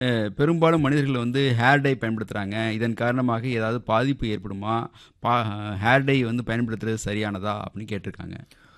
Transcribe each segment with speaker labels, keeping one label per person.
Speaker 1: பெரும்பாலும் மனிதர்கள் வந்து ஹேர் டை பயன்படுத்துகிறாங்க இதன் காரணமாக ஏதாவது பாதிப்பு ஏற்படுமா பா ஹேர் டை வந்து பயன்படுத்துறது சரியானதா அப்படின்னு கேட்டிருக்காங்க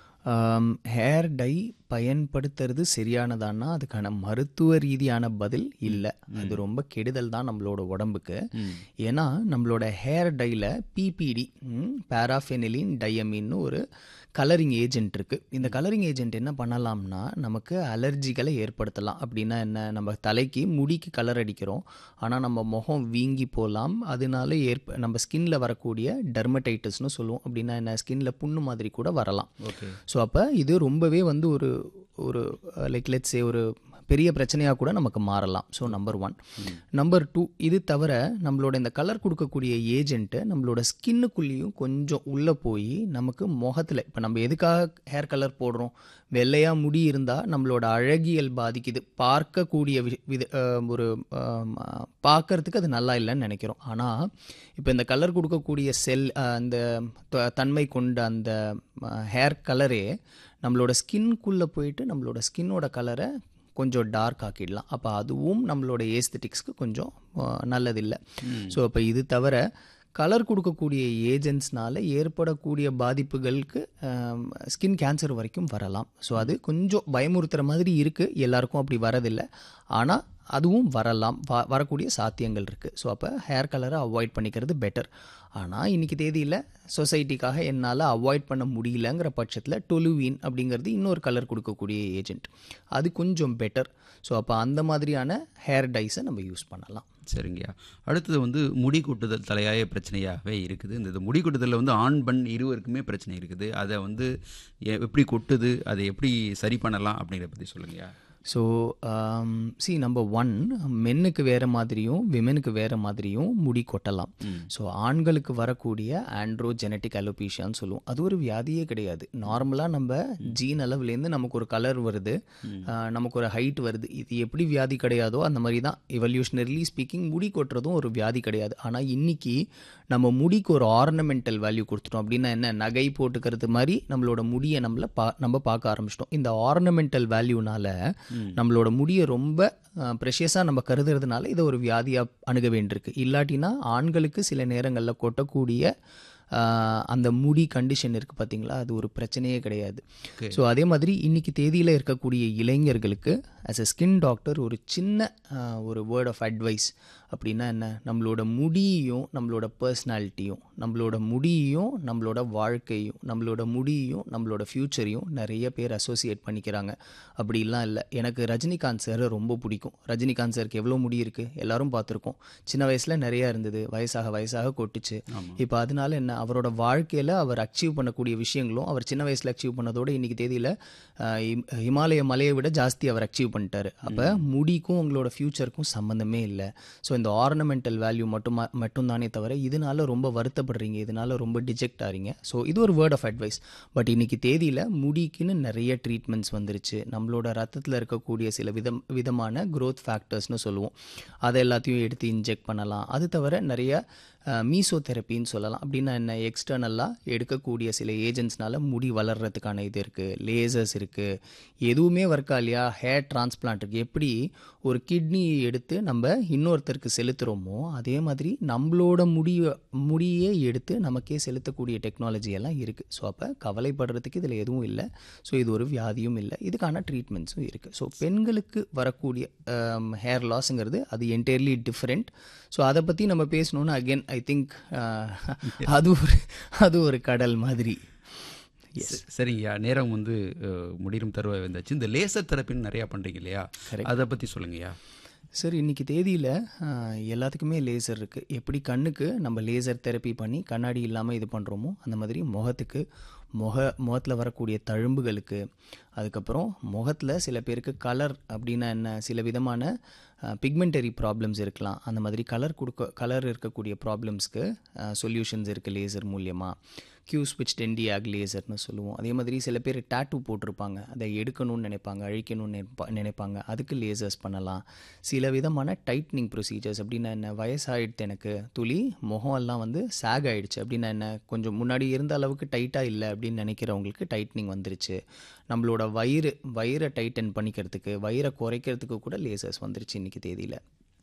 Speaker 2: ஹேர் டை பயன்படுத்துறது சரியானதான்னா அதுக்கான மருத்துவ ரீதியான பதில் இல்லை அது ரொம்ப கெடுதல் தான் நம்மளோட உடம்புக்கு ஏன்னா நம்மளோட ஹேர் டையில் பிபிடி பேராஃபெனிலின் டையமின்னு ஒரு கலரிங் ஏஜென்ட் இருக்குது இந்த கலரிங் ஏஜென்ட் என்ன பண்ணலாம்னா நமக்கு அலர்ஜிகளை ஏற்படுத்தலாம் அப்படின்னா என்ன நம்ம தலைக்கு முடிக்கு கலர் அடிக்கிறோம் ஆனால் நம்ம முகம் வீங்கி போகலாம் அதனால ஏற்ப நம்ம ஸ்கின்ல வரக்கூடிய டெர்மடைட்டிஸ்னு சொல்லுவோம் அப்படின்னா என்ன ஸ்கின்ல புண்ணு மாதிரி கூட வரலாம்
Speaker 1: ஓகே
Speaker 2: ஸோ அப்போ இது ரொம்பவே வந்து ஒரு ஒரு லைக் லெட்ஸே ஒரு பெரிய பிரச்சனையாக கூட நமக்கு மாறலாம் so number one number two இது தவிர நம்மளோட இந்த கலர் கொடுக்கக்கூடிய ஏஜென்ட்டு நம்மளோட ஸ்கின்னுக்குள்ளேயும் கொஞ்சம் உள்ளே போய் நமக்கு முகத்தில் இப்போ நம்ம எதுக்காக ஹேர் கலர் போடுறோம் வெள்ளையாக முடி இருந்தால் நம்மளோட அழகியல் பாதிக்குது பார்க்கக்கூடிய வி வித அஹ், ஒரு அஹ், பார்க்கறதுக்கு அது நல்லா இல்லைன்னு நினைக்கிறோம் ஆனால் இப்போ இந்த கலர் கொடுக்கக்கூடிய செல் அஹ், அந்த த- தன்மை கொண்ட அந்த ஹேர் கலரே நம்மளோட ஸ்கின்குள்ளே போயிட்டு நம்மளோட ஸ்கின்னோட கலரை கொஞ்சம் டார்க் ஆக்கிடலாம் அப்போ அதுவும் நம்மளோட ஏஸ்தட்டிக்ஸ்க்கு கொஞ்சம் அஹ், நல்லதில்லை ஸோ அப்போ இது தவிர கலர் கொடுக்கக்கூடிய ஏஜென்ட்ஸ்னால ஏற்படக்கூடிய பாதிப்புகளுக்கு ஸ்கின் கேன்சர் வரைக்கும் வரலாம் ஸோ அது கொஞ்சம் பயமுறுத்துகிற மாதிரி இருக்குது எல்லாருக்கும் அப்படி வரதில்லை ஆனால் அதுவும் வரலாம் வ வரக்கூடிய சாத்தியங்கள் இருக்குது ஸோ அப்போ ஹேர் கலரை அவாய்ட் பண்ணிக்கிறது பெட்டர் ஆனால் இன்றைக்கி தேதியில் சொசைட்டிக்காக என்னால் அவாய்ட் பண்ண முடியலங்கிற பட்சத்தில் டொலுவின் அப்படிங்கிறது இன்னொரு கலர் கொடுக்கக்கூடிய ஏஜென்ட் அது கொஞ்சம் பெட்டர் ஸோ அப்போ அந்த மாதிரியான ஹேர் டைஸை நம்ம யூஸ் பண்ணலாம்
Speaker 1: சரிங்கய்யா அடுத்தது வந்து முடி கொட்டுதல் தலையாய பிரச்சனையாகவே இருக்குது இந்த இது முடி கொட்டுதலில் வந்து ஆண் பெண் இருவருக்குமே பிரச்சனை இருக்குது அதை வந்து எ- எப்படி கொட்டுது அதை எப்படி சரி பண்ணலாம் அப்படிங்கிறத பற்றி சொல்லுங்கய்யா
Speaker 2: ஸோ சி நம்பர் ஒன் மென்னுக்கு வேறு மாதிரியும் விமெனுக்கு வேறு மாதிரியும் முடி கொட்டலாம் ஸோ ஆண்களுக்கு வரக்கூடிய ஆண்ட்ரோ ஜெனட்டிக் அலோபீஷியான்னு சொல்லுவோம் அது ஒரு வியாதியே கிடையாது நார்மலாக நம்ம ஜீன் அளவுலேருந்து நமக்கு ஒரு கலர் வருது ஆஹ், நமக்கு ஒரு ஹைட் வருது இது எப்படி வியாதி கிடையாதோ அந்த மாதிரி தான் எவல்யூஷனரிலி ஸ்பீக்கிங் முடி கொட்டுறதும் ஒரு வியாதி கிடையாது ஆனால் இன்னைக்கு நம்ம முடிக்கு ஒரு ஆர்னமெண்டல் வேல்யூ கொடுத்துட்டோம் அப்படின்னா என்ன நகை போட்டுக்கிறது மாதிரி நம்மளோட முடியை நம்மள பா நம்ம பார்க்க ஆரம்பிச்சிட்டோம் இந்த ஆர்னமெண்டல் வேல்யூனால நம்மளோட முடியை ரொம்ப ப்ரெஷியஸாக நம்ம கருதுறதுனால இதை ஒரு வியாதியாக அணுக வேண்டியிருக்கு இல்லாட்டினா ஆண்களுக்கு சில நேரங்களில் கொட்டக்கூடிய ஆஹ், அந்த முடி கண்டிஷன் இருக்குது பார்த்தீங்களா அது ஒரு பிரச்சனையே கிடையாது ஸோ அதே மாதிரி இன்னைக்கு தேதியில் இருக்கக்கூடிய இளைஞர்களுக்கு ஆஸ் a ஸ்கின் டாக்டர் ஒரு சின்ன ஆஹ், ஒரு வேர்ட் ஆஃப் அட்வைஸ் அப்படின்னா என்ன நம்மளோட முடியையும் நம்மளோட பர்சனாலிட்டியும் நம்மளோட முடியையும் நம்மளோட வாழ்க்கையும் நம்மளோட முடியையும் நம்மளோட ஃப்யூச்சரையும் நிறைய பேர் அசோசியேட் பண்ணிக்கிறாங்க அப்படிலாம் இல்லை எனக்கு ரஜினிகாந்த் சார் ரொம்ப பிடிக்கும் ரஜினிகாந்த் சாருக்கு எவ்வளோ முடி இருக்குது எல்லாரும் பார்த்துருக்கோம் சின்ன வயசில் நிறையா இருந்தது வயசாக வயசாக கொட்டுச்சு இப்போ அதனால என்ன அவரோட வாழ்க்கையில் அவர் அச்சீவ் பண்ணக்கூடிய விஷயங்களும் அவர் சின்ன வயசில் அச்சீவ் பண்ணதோட இன்னைக்கு தேதியில் ஹிமாலய மலையை விட ஜாஸ்தி அவர் அச்சீவ் பண்ணிட்டாரு அப்போ முடிக்கும் உங்களோட ஃப்யூச்சருக்கும் சம்மந்தமே இல்லை ஸோ இந்த ஆர்னமெண்டல் வேல்யூ மட்டும் மட்டும்தானே தவிர இதனால ரொம்ப வருத்தப்படுறீங்க இதனால ரொம்ப டிஜெக்ட் ஆறீங்க ஸோ இது ஒரு வேர்ட் ஆஃப் அட்வைஸ் பட் இன்னைக்கு தேதியில் முடிக்குன்னு நிறைய ட்ரீட்மெண்ட்ஸ் வந்துருச்சு நம்மளோட ரத்தத்தில் இருக்கக்கூடிய சில விதம் விதமான growth ஃபேக்டர்ஸ்னு சொல்லுவோம் அதை எல்லாத்தையும் எடுத்து இன்ஜெக்ட் பண்ணலாம் அது தவிர நிறைய மீசோதெரப்பின்னு சொல்லலாம் அப்படின்னா என்ன எக்ஸ்டர்னலாக எடுக்கக்கூடிய சில ஏஜென்ட்ஸ்னால முடி வளர்கிறதுக்கான இது இருக்குது லேசர்ஸ் இருக்குது எதுவுமே ஒர்க்கா இல்லையா ஹேர் டிரான்ஸ்பிளான்ட் இருக்குது எப்படி ஒரு கிட்னியை எடுத்து நம்ம இன்னொருத்தருக்கு செலுத்துகிறோமோ அதே மாதிரி நம்மளோட முடிய முடியே எடுத்து நமக்கே செலுத்தக்கூடிய டெக்னாலஜி எல்லாம் இருக்குது ஸோ அப்போ கவலைப்படுறதுக்கு இதில் எதுவும் இல்லை ஸோ இது ஒரு வியாதியும் இல்லை இதுக்கான ட்ரீட்மெண்ட்ஸும் இருக்குது ஸோ பெண்களுக்கு வரக்கூடிய ஹேர் லாஸுங்கிறது அது என்டையர்லி டிஃப்ரெண்ட் ஸோ அதை பற்றி நம்ம பேசணும்னா அகெயின் ஐ திங்க் அது ஒரு அது ஒரு கடல் மாதிரி
Speaker 1: ச- சரிங்கய்யா நேரம் வந்து அஹ், முடியும் தருவ வந்தாச்சு இந்த லேசர் தெரப்பின்னு நிறையா பண்ணுறீங்க இல்லையா அதை பற்றி சொல்லுங்கய்யா
Speaker 2: சார் இன்னைக்கு தேதியில் எல்லாத்துக்குமே லேசர் இருக்குது எப்படி கண்ணுக்கு நம்ம லேசர் தெரப்பி பண்ணி கண்ணாடி இல்லாமல் இது பண்ணுறோமோ அந்த மாதிரி முகத்துக்கு முக முகத்தில் வரக்கூடிய தழும்புகளுக்கு அதுக்கப்புறம் முகத்தில் சில பேருக்கு கலர் அப்படின்னா என்ன சில விதமான பிக்மெண்டரி ப்ராப்ளம்ஸ் இருக்கலாம் அந்த மாதிரி கலர் கொடுக்க கலர் இருக்கக்கூடிய ப்ராப்ளம்ஸ்க்கு சொல்யூஷன்ஸ் இருக்குது லேசர் மூலியமாக கியூ ஸ்விட்ச் டென்டியாக் லேசர்னு சொல்லுவோம் அதே மாதிரி சில பேர் டேட்டூ போட்டிருப்பாங்க அதை எடுக்கணும்னு நினைப்பாங்க அழிக்கணும்னு நினைப்பா நினைப்பாங்க அதுக்கு லேசர்ஸ் பண்ணலாம் சில விதமான டைட்னிங் ப்ரொசீஜர்ஸ் அப்படின்னா என்ன வயசாகிடுது எனக்கு துளி முகம் எல்லாம் வந்து சாக் ஆயிடுச்சு அப்படின்னா என்ன கொஞ்சம் முன்னாடி இருந்த அளவுக்கு டைட்டாக இல்லை அப்படின்னு நினைக்கிறவங்களுக்கு டைட்னிங் வந்துருச்சு நம்மளோட வயிறு வயிறை டைட்டன் பண்ணிக்கிறதுக்கு வயிறை குறைக்கிறதுக்கு கூட லேசர்ஸ் வந்துருச்சு இன்னைக்கு தேதியில்